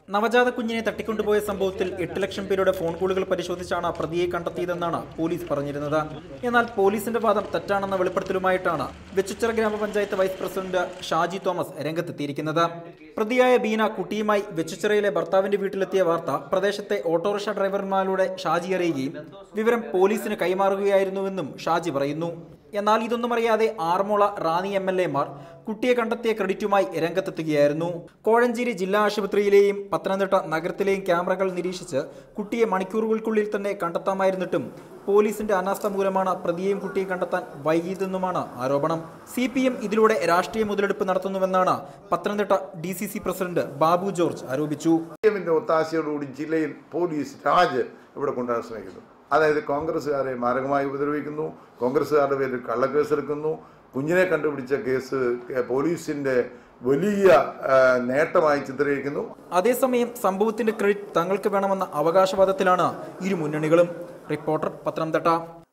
നവജാത കുഞ്ഞിനെ തട്ടിക്കൊണ്ടുപോയ സംഭവത്തിൽ എട്ട് ലക്ഷം പേരുടെ ഫോൺ കോളുകൾ പരിശോധിച്ചാണ് പ്രതിയെ കണ്ടെത്തിയതെന്നാണ് പോലീസ് പറഞ്ഞിരുന്നത് എന്നാൽ പോലീസിന്റെ വാദം തെറ്റാണെന്ന വെളിപ്പെടുത്തലുമായിട്ടാണ് വെച്ചുച്ചിറ ഗ്രാമപഞ്ചായത്ത് വൈസ് പ്രസിഡന്റ് ഷാജി തോമസ് രംഗത്തെത്തിയിരിക്കുന്നത് പ്രതിയായ ബീന കുട്ടിയുമായി വെച്ചുച്ചിറയിലെ ഭർത്താവിന്റെ വീട്ടിലെത്തിയ വാർത്ത പ്രദേശത്തെ ഓട്ടോറിക്ഷ ഡ്രൈവർമാരുടെ ഷാജി അറിയുകയും വിവരം പോലീസിന് കൈമാറുകയായിരുന്നുവെന്നും ഷാജി പറയുന്നു എന്നാൽ ഇതൊന്നും അറിയാതെ ആറന്മുള റാന്നി എം എൽ എമാർ കുട്ടിയെ കണ്ടെത്തിയ ക്രെഡിറ്റുമായി രംഗത്തെത്തുകയായിരുന്നു കോഴഞ്ചേരി ജില്ലാ ആശുപത്രിയിലെയും പത്തനംതിട്ട നഗരത്തിലെയും ക്യാമറകൾ നിരീക്ഷിച്ച് കുട്ടിയെ മണിക്കൂറുകൾക്കുള്ളിൽ തന്നെ കണ്ടെത്താമായിരുന്നിട്ടും പോലീസിന്റെ അനാസ്ഥ മൂലമാണ് പ്രതിയെയും കുട്ടിയെ കണ്ടെത്താൻ വൈകിയതെന്നുമാണ് ആരോപണം സി പി എം ഇതിലൂടെ രാഷ്ട്രീയ മുതലെടുപ്പ് നടത്തുന്നുവെന്നാണ് Pathanamthitta D C C president Babu George ആരോപിച്ചു സിപിഎമ്മിന്റെ ഒത്താശയോടുകൂടി ജില്ലയിൽ പോലീസ് രാജ് ഇവിടെ കൊണ്ടുവരാൻ ശ്രമിക്കുന്നു അതായത് കോൺഗ്രസ്സുകാരെ മാരകമായി ഉപദ്രവിക്കുന്നു കോൺഗ്രസ്സുകാരുടെ പേരിൽ കള്ളക്കേസ് എടുക്കുന്നു കുഞ്ഞിനെ കണ്ടുപിടിച്ച കേസ് ഏ, പോലീസിന്റെ വലിയ ആ, നേട്ടമായി ചിത്രീകരിക്കുന്നു അതേസമയം സംഭവത്തിന്റെ ക്രെഡിറ്റ് തങ്ങൾക്ക് വേണമെന്ന അവകാശവാദത്തിലാണ് ഇരു മുന്നണികളും റിപ്പോർട്ടർ പത്തനംതിട്ട